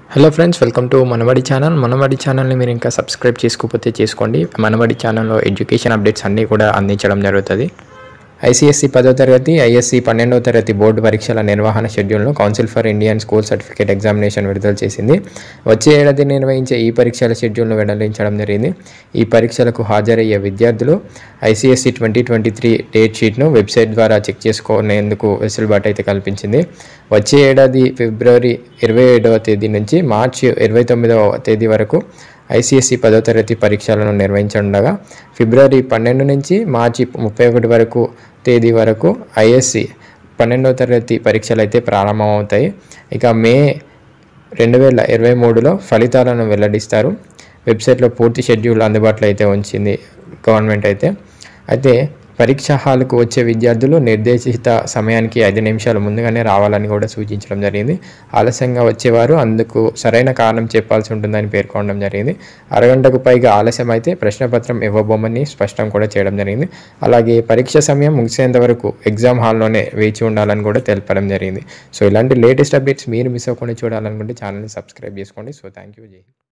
Hello friends welcome to Manabadi channel Manabadi ఛానల్ని మీరు ఇంకా సబ్స్క్రైబ్ చేసుకోకపోతే చేసుకోండి మనబడి ఛానల్లో ఎడ్యుకేషన్ అప్డేట్స్ అన్నీ కూడా అందించడం జరుగుతుంది ఐసీఎస్సి పదో తరగతి ఐఎస్సి పన్నెండవ తరగతి బోర్డు పరీక్షల నిర్వహణ షెడ్యూల్ను council for Indian school certificate examination విడుదల చేసింది వచ్చే ఏడాది నిర్వహించే ఈ పరీక్షల షెడ్యూల్ను వెల్లడించడం జరిగింది ఈ పరీక్షలకు హాజరయ్యే విద్యార్థులు ICSE twenty twenty three date షీట్ను వెబ్సైట్ ద్వారా చెక్ చేసుకునేందుకు వెసులుబాటు అయితే కల్పించింది వచ్చే ఏడాది ఫిబ్రవరి ఇరవై ఏడవ తేదీ నుంచి మార్చి ఇరవై తొమ్మిదవ తేదీ వరకు ఐసీఎస్సి పదో తరగతి పరీక్షలను నిర్వహించనుండగా ఫిబ్రవరి పన్నెండు నుంచి మార్చి ముప్పై ఒకటి వరకు తేదీ వరకు ఐఎస్సి పన్నెండవ తరగతి పరీక్షలు అయితే ప్రారంభమవుతాయి ఇక మే రెండు వేల ఇరవై మూడులో ఫలితాలను వెల్లడిస్తారు వెబ్సైట్లో పూర్తి షెడ్యూల్ అందుబాటులో అయితే ఉంచింది గవర్నమెంట్ అయితే అయితే పరీక్ష హాల్కు వచ్చే విద్యార్థులు నిర్దేశిత సమయానికి ఐదు నిమిషాలు ముందుగానే రావాలని కూడా సూచించడం జరిగింది ఆలస్యంగా వచ్చేవారు అందుకు సరైన కారణం చెప్పాల్సి ఉంటుందని పేర్కొనడం జరిగింది అరగంటకు పైగా ఆలస్యం అయితే ప్రశ్నపత్రం ఇవ్వబోమని స్పష్టం కూడా చేయడం జరిగింది అలాగే పరీక్ష సమయం ముగిసేంత వరకు ఎగ్జామ్ హాల్లోనే వేచి ఉండాలని కూడా తెలపడం జరిగింది సో ఇలాంటి లేటెస్ట్ అప్డేట్స్ మీరు మిస్ అవ్వకుండా చూడాలనుకుంటే ఛానల్ని సబ్స్క్రైబ్ చేసుకోండి సో థ్యాంక్ యూ జై హింద్.